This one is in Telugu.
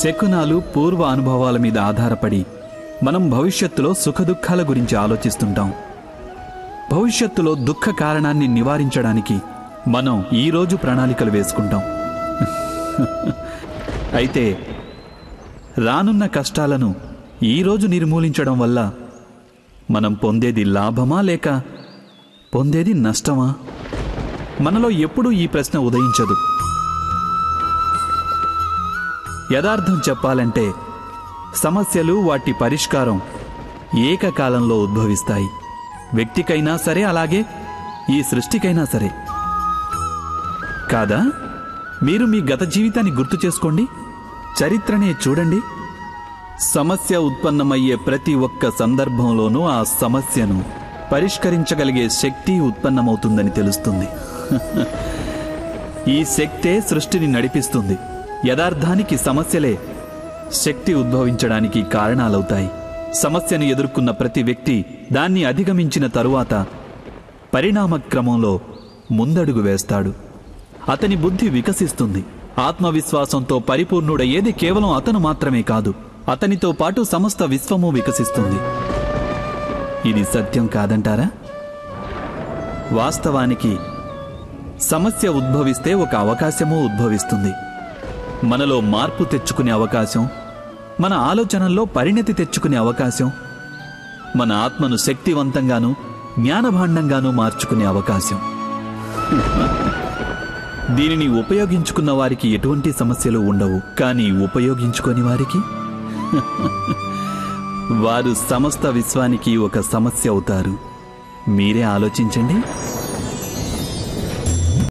శకునాలు పూర్వ అనుభవాల మీద ఆధారపడి మనం భవిష్యత్తులో సుఖదుఖాల గురించి ఆలోచిస్తుంటాం భవిష్యత్తులో దుఃఖ కారణాన్ని నివారించడానికి మనం ఈరోజు ప్రణాళికలు వేసుకుంటాం అయితే రానున్న కష్టాలను ఈరోజు నిర్మూలించడం వల్ల మనం పొందేది లాభమా లేక పొందేది నష్టమా మనలో ఎప్పుడూ ఈ ప్రశ్న ఉదయించదు యథార్థం చెప్పాలంటే సమస్యలు వాటి పరిష్కారం ఏకకాలంలో ఉద్భవిస్తాయి వ్యక్తికైనా సరే అలాగే ఈ సృష్టికైనా సరే కాదా మీరు మీ గత జీవితాన్ని గుర్తు చేసుకోండి చరిత్రనే చూడండి సమస్య ఉత్పన్నమయ్యే ప్రతి ఒక్క సందర్భంలోనూ ఆ సమస్యను పరిష్కరించగలిగే శక్తి ఉత్పన్నమవుతుందని తెలుస్తుంది ఈ శక్తే సృష్టిని నడిపిస్తుంది యథార్థానికి సమస్యలే శక్తి ఉద్భవించడానికి కారణాలవుతాయి సమస్యను ఎదుర్కొన్న ప్రతి వ్యక్తి దాన్ని అధిగమించిన తరువాత పరిణామ క్రమంలో ముందడుగు వేస్తాడు అతని బుద్ధి వికసిస్తుంది ఆత్మవిశ్వాసంతో పరిపూర్ణుడయ్యేది కేవలం అతను మాత్రమే కాదు అతనితో పాటు సమస్త విశ్వము వికసిస్తుంది ఇది సత్యం కాదంటారా వాస్తవానికి సమస్య ఉద్భవిస్తే ఒక అవకాశము ఉద్భవిస్తుంది మనలో మార్పు తెచ్చుకునే అవకాశం మన ఆలోచనల్లో పరిణతి తెచ్చుకునే అవకాశం మన ఆత్మను శక్తివంతంగాను జ్ఞానభాండంగాను మార్చుకునే అవకాశం దీనిని ఉపయోగించుకున్న వారికి ఎటువంటి సమస్యలు ఉండవు కానీ ఉపయోగించుకొని వారికి వారు సమస్త విశ్వానికి ఒక సమస్య అవుతారు మీరే ఆలోచించండి